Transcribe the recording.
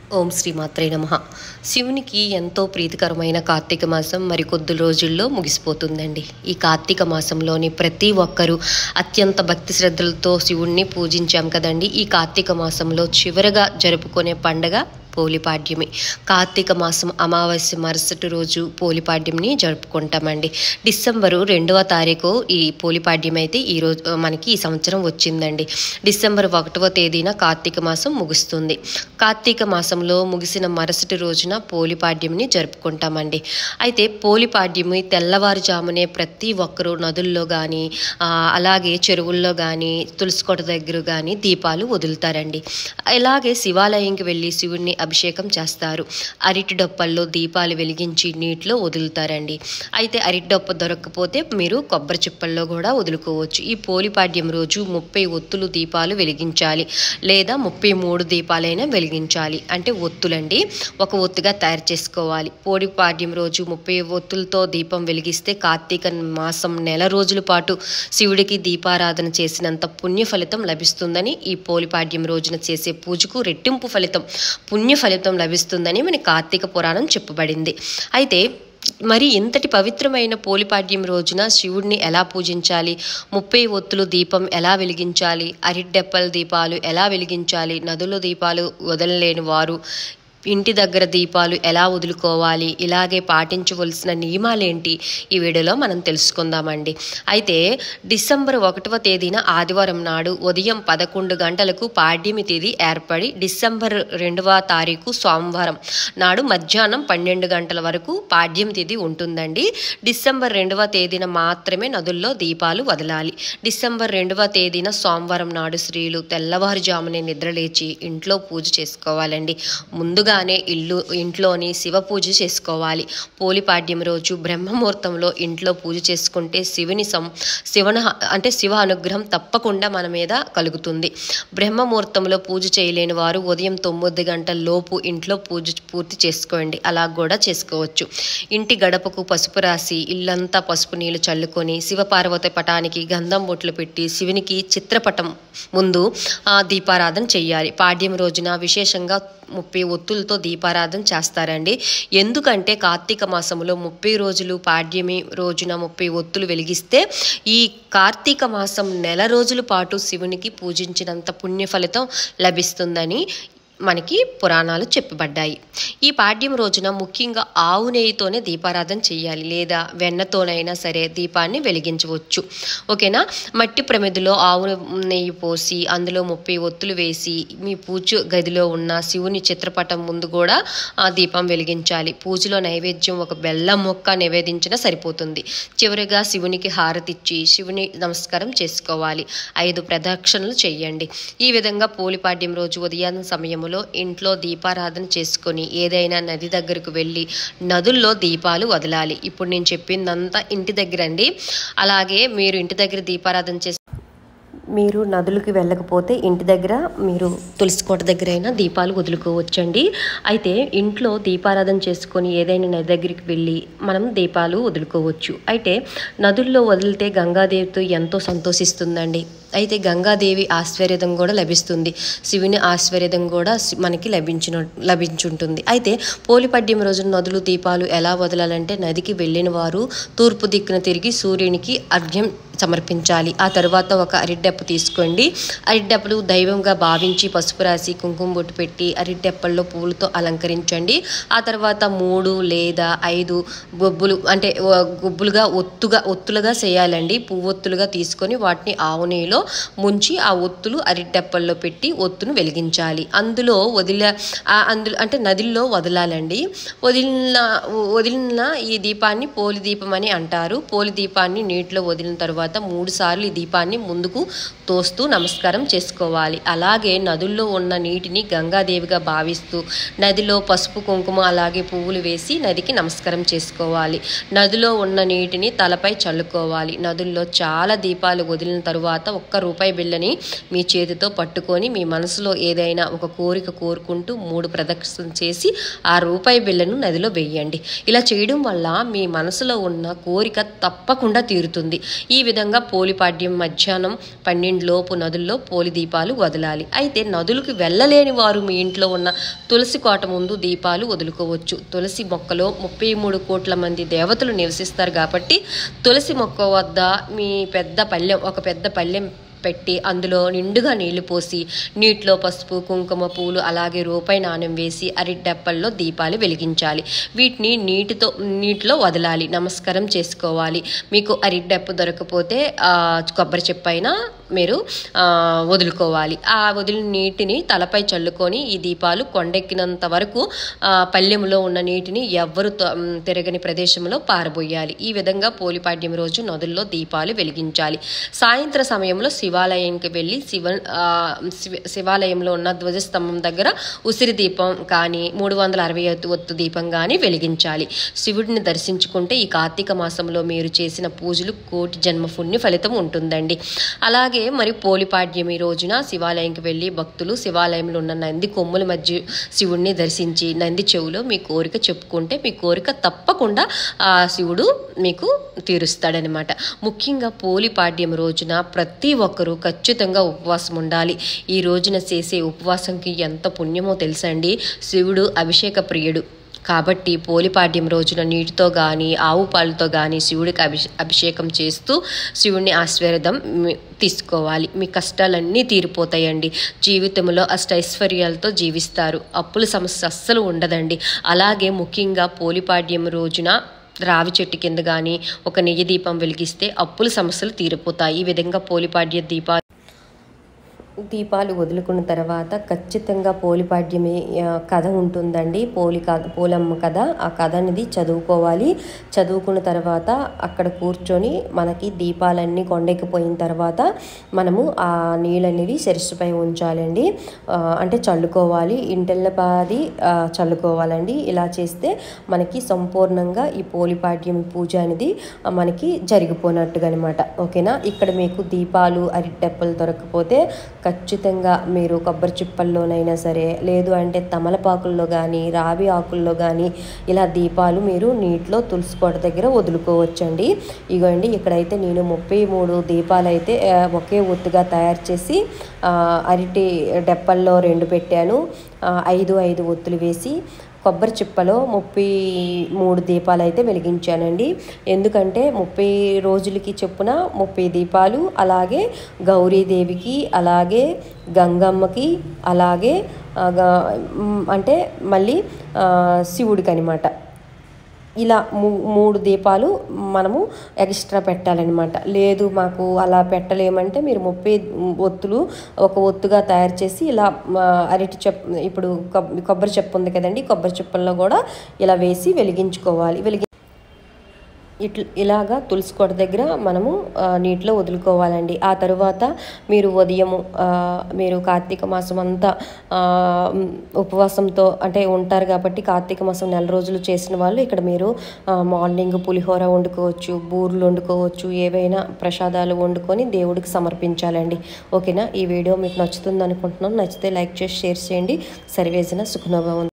ఓం శ్రీ మాత్రే నమ శివునికి ఎంతో ప్రీతికరమైన కార్తీక మాసం మరికొద్ది రోజుల్లో ముగిసిపోతుందండి ఈ కార్తీక మాసంలోని ప్రతి ఒక్కరూ అత్యంత భక్తి శ్రద్ధలతో శివుణ్ణి పూజించాం కదండి ఈ కార్తీక మాసంలో చివరగా జరుపుకునే పండగ పోలిపాడ్యమి కార్తీక మాసం అమావాస్య మరుసటి రోజు పోలిపాడ్యంని జరుపుకుంటామండి డిసెంబరు రెండవ తారీఖు ఈ పోలిపాడ్యం అయితే ఈ రోజు మనకి ఈ సంవత్సరం వచ్చిందండి డిసెంబర్ ఒకటవ తేదీన కార్తీక మాసం ముగుస్తుంది కార్తీక మాసంలో ముగిసిన మరుసటి రోజున పోలిపాడ్యంని జరుపుకుంటామండి అయితే పోలిపాడ్యమి తెల్లవారుజామునే ప్రతి ఒక్కరూ నదుల్లో కానీ అలాగే చెరువుల్లో కానీ తులసికోట దగ్గర కానీ దీపాలు వదులుతారండి అలాగే శివాలయంకి వెళ్ళి శివుణ్ణి అభిషేకం చేస్తారు అరటి డొప్పల్లో దీపాలు వెలిగించి నీటిలో వదులుతారండి అయితే అరటి డొప్ప దొరకకపోతే మీరు కొబ్బరి చిప్పల్లో కూడా వదులుకోవచ్చు ఈ పోలిపాడ్యం రోజు ముప్పై ఒత్తులు దీపాలు వెలిగించాలి లేదా ముప్పై మూడు దీపాలైనా వెలిగించాలి అంటే ఒత్తులండి ఒక ఒత్తుగా తయారు చేసుకోవాలి పోలిపాడ్యం రోజు ముప్పై ఒత్తులతో దీపం వెలిగిస్తే కార్తీక మాసం నెల రోజుల పాటు శివుడికి దీపారాధన చేసినంత పుణ్య ఫలితం లభిస్తుందని ఈ పోలిపాడ్యం రోజున చేసే పూజకు రెట్టింపు ఫలితం పుణ్య ఫలితం లభిస్తుందని మన కార్తీక పురాణం చెప్పబడింది అయితే మరి ఇంతటి పవిత్రమైన పోలిపాడ్యం రోజున శివుడిని ఎలా పూజించాలి ముప్పై ఒత్తులు దీపం ఎలా వెలిగించాలి అరిడ్డెప్పల దీపాలు ఎలా వెలిగించాలి నదుల దీపాలు వదలలేని వారు ఇంటి దగ్గర దీపాలు ఎలా వదులుకోవాలి ఇలాగే పాటించవలసిన నియమాలేంటి ఈ వీడియోలో మనం తెలుసుకుందామండి అయితే డిసెంబర్ ఒకటవ తేదీన ఆదివారం నాడు ఉదయం పదకొండు గంటలకు పాడ్యమి తేదీ ఏర్పడి డిసెంబర్ రెండవ తారీఖు సోమవారం నాడు మధ్యాహ్నం పన్నెండు గంటల వరకు పాడ్యం తేదీ ఉంటుందండి డిసెంబర్ రెండవ తేదీన మాత్రమే నదుల్లో దీపాలు వదలాలి డిసెంబర్ రెండవ తేదీన సోమవారం నాడు స్త్రీలు తెల్లవారుజామునే నిద్రలేచి ఇంట్లో పూజ చేసుకోవాలండి ముందుగానే ఇల్లు ఇంట్లోని శివ పూజ చేసుకోవాలి పోలిపాడ్యం రోజు బ్రహ్మముహూర్తంలో ఇంట్లో పూజ చేసుకుంటే శివుని సం శివన అంటే శివ అనుగ్రహం తప్పకుండా మన మీద కలుగుతుంది బ్రహ్మముహూర్తంలో పూజ చేయలేని వారు ఉదయం తొమ్మిది గంటల లోపు ఇంట్లో పూజ పూర్తి చేసుకోండి అలా కూడా చేసుకోవచ్చు ఇంటి గడపకు పసుపు రాసి ఇల్లంతా పసుపు నీళ్లు చల్లుకొని శివపార్వతి పటానికి గంధం బొట్లు పెట్టి శివునికి చిత్రపటం ముందు దీపారాధన చెయ్యాలి పాడ్యం రోజున విశేషంగా ముప్పై ఒత్తులతో దీపారాధన చేస్తారండి ఎందుకంటే కార్తీక మాసంలో ముప్పై రోజులు పాడ్యమి రోజున ముప్పై ఒత్తులు వెలిగిస్తే ఈ కార్తీక మాసం నెల రోజుల పాటు శివునికి పూజించినంత పుణ్య ఫలితం లభిస్తుందని మనకి పురాణాలు చెప్పబడ్డాయి ఈ పాడ్యం రోజున ముఖ్యంగా ఆవు నెయ్యితోనే దీపారాధన చేయాలి లేదా వెన్నతోనైనా సరే దీపాన్ని వెలిగించవచ్చు ఓకేనా మట్టి ప్రమిదిలో ఆవు నెయ్యి పోసి అందులో ముప్పై ఒత్తులు వేసి మీ పూజ గదిలో ఉన్న శివుని చిత్రపటం ముందు కూడా ఆ దీపం వెలిగించాలి పూజలో నైవేద్యం ఒక బెల్లం మొక్క నివేదించినా సరిపోతుంది చివరిగా శివునికి హారతిచ్చి శివుని నమస్కారం చేసుకోవాలి ఐదు ప్రదక్షిణలు చేయండి ఈ విధంగా పోలిపాడ్యం రోజు ఉదయం సమయం సమయంలో ఇంట్లో దీపారాధన చేసుకొని ఏదైనా నది దగ్గరకు వెళ్ళి నదుల్లో దీపాలు వదలాలి ఇప్పుడు నేను చెప్పిందంతా ఇంటి దగ్గర అండి అలాగే మీరు ఇంటి దగ్గర దీపారాధన చేసి మీరు నదులకి వెళ్ళకపోతే ఇంటి దగ్గర మీరు తులసికోట దగ్గర అయినా దీపాలు వదులుకోవచ్చండి అయితే ఇంట్లో దీపారాధన చేసుకొని ఏదైనా నది దగ్గరికి వెళ్ళి మనం దీపాలు వదులుకోవచ్చు అయితే నదుల్లో వదిలితే గంగాదేవితో ఎంతో సంతోషిస్తుందండి అయితే గంగాదేవి ఆశ్వర్యదం కూడా లభిస్తుంది శివుని ఆశ్వర్యదం కూడా మనకి లభించిన లభించుంటుంది అయితే పోలిపడ్యం రోజున నదులు దీపాలు ఎలా వదలాలంటే నదికి వెళ్ళిన వారు తూర్పు దిక్కున తిరిగి సూర్యునికి అర్ఘ్యం సమర్పించాలి ఆ తర్వాత ఒక అరిడ్డెప్ప తీసుకోండి అరిడ్డెప్పలు దైవంగా భావించి పసుపు రాసి కుంకుమ బొట్టు పెట్టి అరిడ్డెప్పల్లో పువ్వులతో అలంకరించండి ఆ తర్వాత మూడు లేదా ఐదు గొబ్బులు అంటే గొబ్బులుగా ఒత్తుగా ఒత్తులుగా చేయాలండి పువ్వొత్తులుగా తీసుకొని వాటిని ఆవు నెయ్యిలో ముంచి ఆ ఒత్తులు అరిడ్డెప్పల్లో పెట్టి ఒత్తును వెలిగించాలి అందులో వదిల అందులో అంటే నదిల్లో వదలాలండి వదిలిన వదిలిన ఈ దీపాన్ని పోలి దీపం అని అంటారు పోలి దీపాన్ని నీటిలో వదిలిన తర్వాత మూడు సార్లు ఈ దీపాన్ని ముందుకు తోస్తూ నమస్కారం చేసుకోవాలి అలాగే నదుల్లో ఉన్న నీటిని గంగాదేవిగా భావిస్తూ నదిలో పసుపు కుంకుమ అలాగే పువ్వులు వేసి నదికి నమస్కారం చేసుకోవాలి నదిలో ఉన్న నీటిని తలపై చల్లుకోవాలి నదుల్లో చాలా దీపాలు వదిలిన తరువాత ఒక్క ఒక్క రూపాయి బిళ్ళని మీ చేతితో పట్టుకొని మీ మనసులో ఏదైనా ఒక కోరిక కోరుకుంటూ మూడు ప్రదక్షిణ చేసి ఆ రూపాయి బిళ్ళను నదిలో వెయ్యండి ఇలా చేయడం వల్ల మీ మనసులో ఉన్న కోరిక తప్పకుండా తీరుతుంది ఈ విధంగా పోలిపాడ్యం మధ్యాహ్నం పన్నెండులోపు నదుల్లో పోలి దీపాలు వదలాలి అయితే నదులకు వెళ్ళలేని వారు మీ ఇంట్లో ఉన్న తులసి కోట ముందు దీపాలు వదులుకోవచ్చు తులసి మొక్కలో ముప్పై మూడు కోట్ల మంది దేవతలు నివసిస్తారు కాబట్టి తులసి మొక్క వద్ద మీ పెద్ద పళ్ళెం ఒక పెద్ద పళ్ళెం పెట్టి అందులో నిండుగా నీళ్లు పోసి నీటిలో పసుపు కుంకుమ పూలు అలాగే రూపాయి నాణ్యం వేసి అరిటెప్పల్లో దీపాలు వెలిగించాలి వీటిని నీటితో నీటిలో వదలాలి నమస్కారం చేసుకోవాలి మీకు అరిటెప్ప దొరకపోతే ఆ, కొబ్బరి చెప్పైనా మీరు ఆ, వదులుకోవాలి ఆ వదిలిన నీటిని తలపై చల్లుకొని ఈ దీపాలు కొండెక్కినంత వరకు ఆ, పల్లెములో ఉన్న నీటిని ఎవ్వరు త- మ్, తిరగని ప్రదేశంలో పారబోయాలి ఈ విధంగా పోలిపాడ్యం రోజు నదుల్లో దీపాలు వెలిగించాలి సాయంత్ర సమయంలో శివాలయానికి వెళ్ళి శివ ఆ, శివ- శివాలయంలో ఉన్న ధ్వజస్తంభం దగ్గర ఉసిరి దీపం కానీ మూడు వందల అరవై ఐదు ఒత్తు దీపం కానీ వెలిగించాలి శివుడిని దర్శించుకుంటే ఈ కార్తీక మాసంలో మీరు చేసిన పూజలు కోటి జన్మ పుణ్య ఫలితం ఉంటుందండి అలాగే మరి పోలిపాడ్యం ఈ రోజున శివాలయంకి వెళ్ళి భక్తులు శివాలయంలో ఉన్న నంది కొమ్ముల మధ్య శివుడిని దర్శించి నంది చెవులో మీ కోరిక చెప్పుకుంటే మీ కోరిక తప్పకుండా ఆ శివుడు మీకు తీరుస్తాడనమాట ముఖ్యంగా పోలిపాడ్యం రోజున ప్రతి ఒక్కరూ ఖచ్చితంగా ఉపవాసం ఉండాలి ఈ రోజున చేసే ఉపవాసంకి ఎంత పుణ్యమో తెలుసా అండి శివుడు అభిషేక ప్రియుడు కాబట్టి పోలిపాడ్యం రోజున నీటితో కానీ ఆవు పాలతో కానీ శివుడికి అభిషే అభిషేకం చేస్తూ శివుడిని ఆశీర్వాదం మీ- తీసుకోవాలి మీ కష్టాలన్నీ తీరిపోతాయండి జీవితంలో అష్టైశ్వర్యాలతో జీవిస్తారు అప్పుల సమస్య అస్సలు ఉండదండి అలాగే ముఖ్యంగా పోలిపాడ్యం రోజున రావి చెట్టు కింద కానీ ఒక నెయ్యి దీపం వెలిగిస్తే అప్పుల సమస్యలు తీరిపోతాయి ఈ విధంగా పోలిపాడ్య దీపాలు దీపాలు వదులుకున్న తర్వాత ఖచ్చితంగా పోలిపాడ్యమి ఆ, కథ ఉంటుందండి పోలి కథ పోలమ్మ కథ ఆ కథ అనేది చదువుకోవాలి చదువుకున్న తర్వాత అక్కడ కూర్చొని మనకి దీపాలన్నీ కొండెక్కిపోయిన తర్వాత మనము ఆ నీళ్ళు అనేవి శిరస్సుపై ఉంచాలండి ఆ, అంటే చల్లుకోవాలి ఇంటెల్లపాది ఆ, చల్లుకోవాలండి ఇలా చేస్తే మనకి సంపూర్ణంగా ఈ పోలిపాడ్యం పూజ అనేది ఆ, మనకి జరిగిపోయినట్టుగా అనమాట ఓకేనా ఇక్కడ మీకు దీపాలు అరిటెప్పలు దొరకకపోతే ఖచ్చితంగా మీరు కొబ్బరి చిప్పల్లోనైనా సరే లేదు అంటే తమలపాకుల్లో కానీ రావి ఆకుల్లో కానీ ఇలా దీపాలు మీరు నీటిలో తులసి కోట దగ్గర వదులుకోవచ్చండి ఇగోండి ఇక్కడైతే నేను ముప్పై మూడు దీపాలు అయితే ఆ, ఒకే ఒత్తుగా తయారు చేసి ఆ, అరటి డెప్పల్లో రెండు పెట్టాను ఆ, ఐదు ఐదు ఒత్తులు వేసి కొబ్బరి చిప్పలో ముప్పై మూడు దీపాలు అయితే వెలిగించానండి ఎందుకంటే ముప్పై రోజులకి చొప్పున ముప్పై దీపాలు అలాగే గౌరీదేవికి అలాగే గంగమ్మకి అలాగే ఆ, గ- మ్, అంటే మళ్ళీ ఆ, శివుడికి అనమాట ఇలా మూ మూడు దీపాలు మనము ఎక్స్ట్రా పెట్టాలన్నమాట లేదు మాకు అలా పెట్టలేమంటే మీరు ముప్పై ఒత్తులు ఒక ఒత్తుగా తయారు చేసి ఇలా ఆ, అరటి చెప్ ఇప్పుడు కొబ్- కొబ్బరి చెప్పు ఉంది కదండి కొబ్బరి చెప్పుల్లో కూడా ఇలా వేసి వెలిగించుకోవాలి వెలిగి ఇట్ల ఇలాగా తులసి కోట దగ్గర మనము ఆ, నీటిలో వదులుకోవాలండి ఆ తరువాత మీరు ఉదయము ఆ, మీరు కార్తీక మాసం అంతా ఆ, మ్, ఉపవాసంతో అంటే ఉంటారు కాబట్టి కార్తీక మాసం నెల రోజులు చేసిన వాళ్ళు ఇక్కడ మీరు ఆ, మార్నింగ్ పులిహోర వండుకోవచ్చు బూర్లు వండుకోవచ్చు ఏవైనా ప్రసాదాలు వండుకొని దేవుడికి సమర్పించాలండి ఓకేనా ఈ వీడియో మీకు నచ్చుతుంది అనుకుంటున్నాను నచ్చితే లైక్ చేసి షేర్ చేయండి సర్వేజన సుఖనోభవం